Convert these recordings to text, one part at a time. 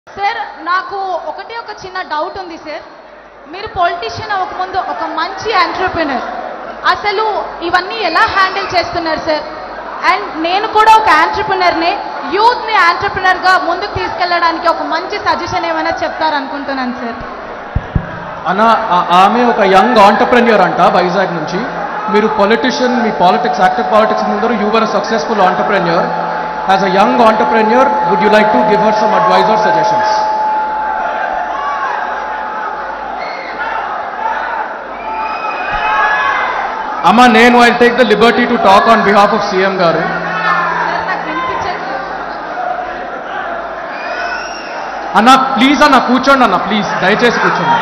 sir నాకు ఒకటి ఒక చిన్న డౌట్ ఉంది సార్ మీరు పొలిటీషియన్ అవ్వకముందు ఒక మంచి ఎంటర్ప్రినర్ అసలు ఇవన్నీ ఎలా హ్యాండిల్ చేస్తున్నారు సార్ అండ్ నేను కూడా ఒక ఎంటర్ప్రినర్ని యూత్ని ఎంటర్ప్రినర్గా ముందుకు తీసుకెళ్ళడానికి ఒక మంచి సజెషన్ ఏమైనా చెప్తారనుకుంటున్నాను సార్ అన్న ఆ- ఆమె ఒక యంగ్ ఆంటర్ప్రెన్యూర్ అంట వైజాగ్ నుంచి మీరు పొలిటిషియన్ మీ పాలిటిక్స్ యాక్టివ్ పాలిటిక్స్ ముందర you were successful entrepreneur as a young entrepreneur would you like to give her some advice or suggestions అమ్మ నేను I take the liberty to talk on behalf of CM గారు sir నాకు వినిపించట్లేదు అన్న please అన్న కూర్చోండి అన్న ప్లీజ్ దయచేసి కూర్చోండి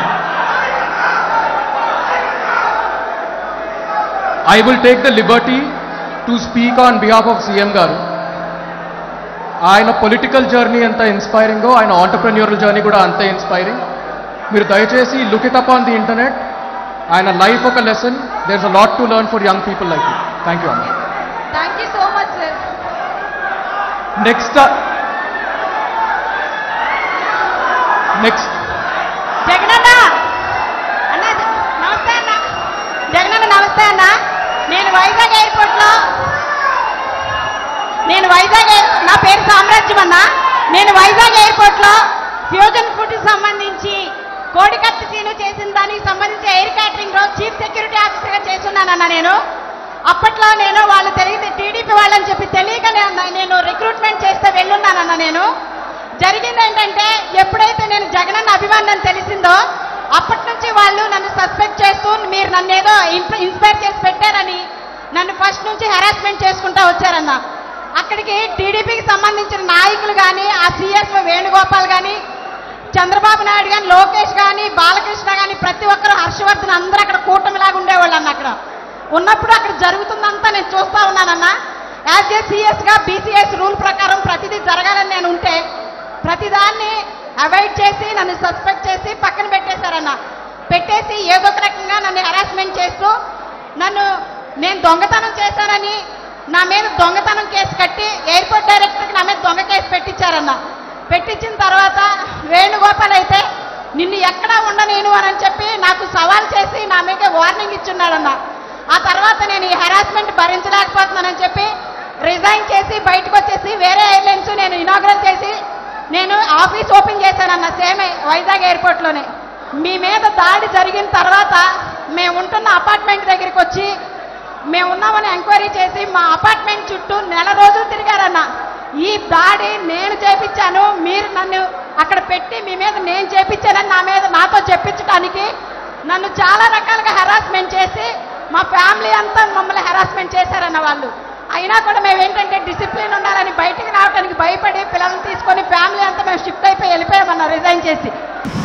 I will take the liberty to speak on behalf of CM గారు ఆయన పొలిటికల్ జర్నీ ఎంత ఇన్స్పైరింగో ఆయన ఆంటర్ప్రెన్యూరల్ జర్నీ కూడా అంతే ఇన్స్పైరింగ్ మీరు దయచేసి look it up on the internet ఆయన లైఫ్ ఒక lesson there is a lot to learn for young people like you thank you అన్న thank you so much sir next next జగనన్న అన్న నమస్తే అన్న జగనన్న నమస్తే అన్న నేను వైజాగ్ ఎయిర్పోర్ట్ లో నేను వైజాగ్ ఎయిర్- నా పేరు సామ్రాజ్యం అన్న నేను వైజాగ్ ఎయిర్పోర్ట్ లో ఫ్యూజన్ ఫుడ్ సంబంధించి కోడికత్తి సీను చేసిన దానికి సంబంధించి ఎయిర్ క్యాటరింగ్ లో చీఫ్ సెక్యూరిటీ ఆఫీసర్ గా చేస్తున్నానన్న నేను అప్పట్లో నేను వాళ్ళు తెలియదు టీడీపీ వాళ్ళని చెప్పి తెలియకనే అన్న నేను రిక్రూట్మెంట్ చేస్తే వెళ్ళున్నానన్న నేను జరిగింది ఏంటంటే ఎప్పుడైతే నేను జగనన్న అభిమానం తెలిసిందో అప్పటి నుంచి వాళ్ళు నన్ను సస్పెక్ట్ చేస్తూ మీరు నన్ను ఏదో ఇన్స్ప- ఇన్స్పైర్ చేసి పెట్టారని నన్ను ఫస్ట్ నుంచి హెరాస్మెంట్ చేసుకుంటా వచ్చారన్న అక్కడికి టీడీపీకి సంబంధించిన నాయకులు కానీ ఆ సీఎస్ వేణుగోపాల్ కానీ చంద్రబాబు నాయుడు కానీ లోకేష్ కానీ బాలకృష్ణ కానీ ప్రతి ఒక్కరు హర్షవర్ధన్ అందరూ అక్కడ కూటమిలాగా ఉండేవాళ్ళు అన్న అక్కడ ఉన్నప్పుడు అక్కడ జరుగుతుందంతా నేను చూస్తా ఉన్నానన్న యాజ్ ఏ సిఎస్ గా బీసీఎస్ రూల్ ప్రకారం ప్రతిదీ జరగాలని నేను ఉంటే ప్రతిదాన్ని అవాయిడ్ చేసి నన్ను సస్పెక్ట్ చేసి పక్కన పెట్టేశారన్న పెట్టేసి ఏదో ఒక రకంగా నన్ను హెరాస్మెంట్ చేస్తూ నన్ను నేను దొంగతనం చేశానని నా మీద దొంగతనం కేసు కట్టి ఎయిర్పోర్ట్ డైరెక్టర్కి నా మీద దొంగ కేసు పెట్టించారన్న పెట్టించిన తర్వాత వేణుగోపాల్ అయితే నిన్ను ఎక్కడా ఉండనేను అని చెప్పి నాకు సవాల్ చేసి నా మీద వార్నింగ్ ఇచ్చున్నాడన్న ఆ తర్వాత నేను ఈ హెరాస్మెంట్ భరించలేకపోతున్నానని చెప్పి రిజైన్ చేసి బయటకు వచ్చేసి వేరే ఎయిర్లైన్స్ నేను ఇనాగ్రేట్ చేసి నేను ఆఫీస్ ఓపెన్ చేశానన్న సేమ్ వైజాగ్ ఎయిర్పోర్ట్లోనే మీ మీద దాడి జరిగిన తర్వాత మేము ఉంటున్న అపార్ట్మెంట్ దగ్గరికి వచ్చి మేము ఉన్నామని ఎంక్వైరీ చేసి మా అపార్ట్మెంట్ చుట్టూ నెల రోజులు తిరిగారన్న ఈ దాడి నేను చేపించాను మీరు నన్ను అక్కడ పెట్టి మీ మీద నేను చేపించానని నా మీద నాతో చెప్పించడానికి నన్ను చాలా రకాలుగా హెరాస్మెంట్ చేసి మా ఫ్యామిలీ అంతా మమ్మల్ని హెరాస్మెంట్ చేశారన్న వాళ్ళు అయినా కూడా మేము ఏంటంటే డిసిప్లిన్ ఉండాలని బయటికి రావడానికి భయపడి పిల్లల్ని తీసుకొని ఫ్యామిలీ అంతా మేము షిఫ్ట్ అయిపోయి వెళ్ళిపోయామన్న రిజైన్ చేసి